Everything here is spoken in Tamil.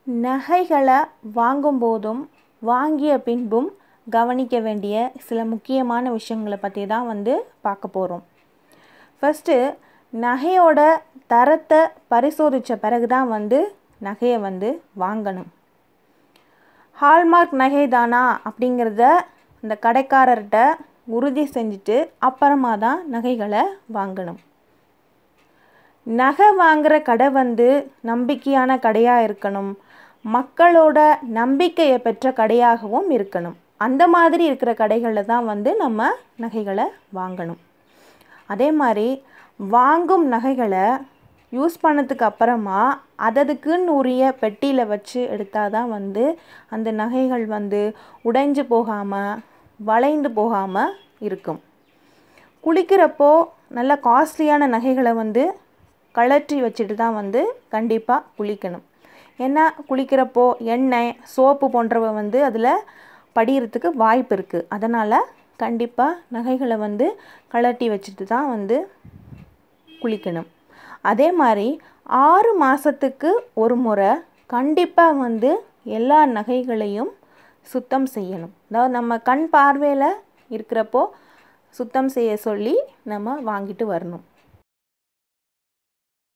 நகைகளை வாங்கும்போதும் வாங்கிய பின்பும் கவனிக்க வேண்டிய சில முக்கியமான விஷயங்களை பற்றி தான் வந்து பார்க்க போகிறோம் ஃபஸ்ட்டு நகையோட தரத்தை பரிசோதித்த பிறகு தான் வந்து நகையை வந்து வாங்கணும் ஹால்மார்க் நகை தானா அப்படிங்கிறத இந்த கடைக்காரர்கிட்ட உறுதி செஞ்சுட்டு அப்புறமா தான் நகைகளை வாங்கணும் நகை வாங்குகிற கடை வந்து நம்பிக்கையான கடையாக இருக்கணும் மக்களோட நம்பிக்கையை பெற்ற கடையாகவும் இருக்கணும் அந்த மாதிரி இருக்கிற கடைகளில் தான் வந்து நம்ம நகைகளை வாங்கணும் அதே மாதிரி வாங்கும் நகைகளை யூஸ் பண்ணதுக்கு அப்புறமா அததுக்குன்னு உரிய பெட்டியில் வச்சு எடுத்தால் தான் வந்து அந்த நகைகள் வந்து உடைஞ்சு போகாமல் வளைந்து போகாமல் இருக்கும் குளிக்கிறப்போ நல்ல காஸ்ட்லியான நகைகளை வந்து கழற்றி வச்சுட்டு தான் வந்து கண்டிப்பாக குளிக்கணும் ஏன்னா குளிக்கிறப்போ எண்ணெய் சோப்பு போன்றவை வந்து அதில் படிகிறதுக்கு வாய்ப்பு இருக்குது அதனால் கண்டிப்பாக நகைகளை வந்து கழட்டி வச்சுட்டு தான் வந்து குளிக்கணும் அதே மாதிரி ஆறு மாதத்துக்கு ஒரு முறை கண்டிப்பாக வந்து எல்லா நகைகளையும் சுத்தம் செய்யணும் அதாவது நம்ம கண் பார்வையில் இருக்கிறப்போ சுத்தம் செய்ய சொல்லி நம்ம வாங்கிட்டு வரணும்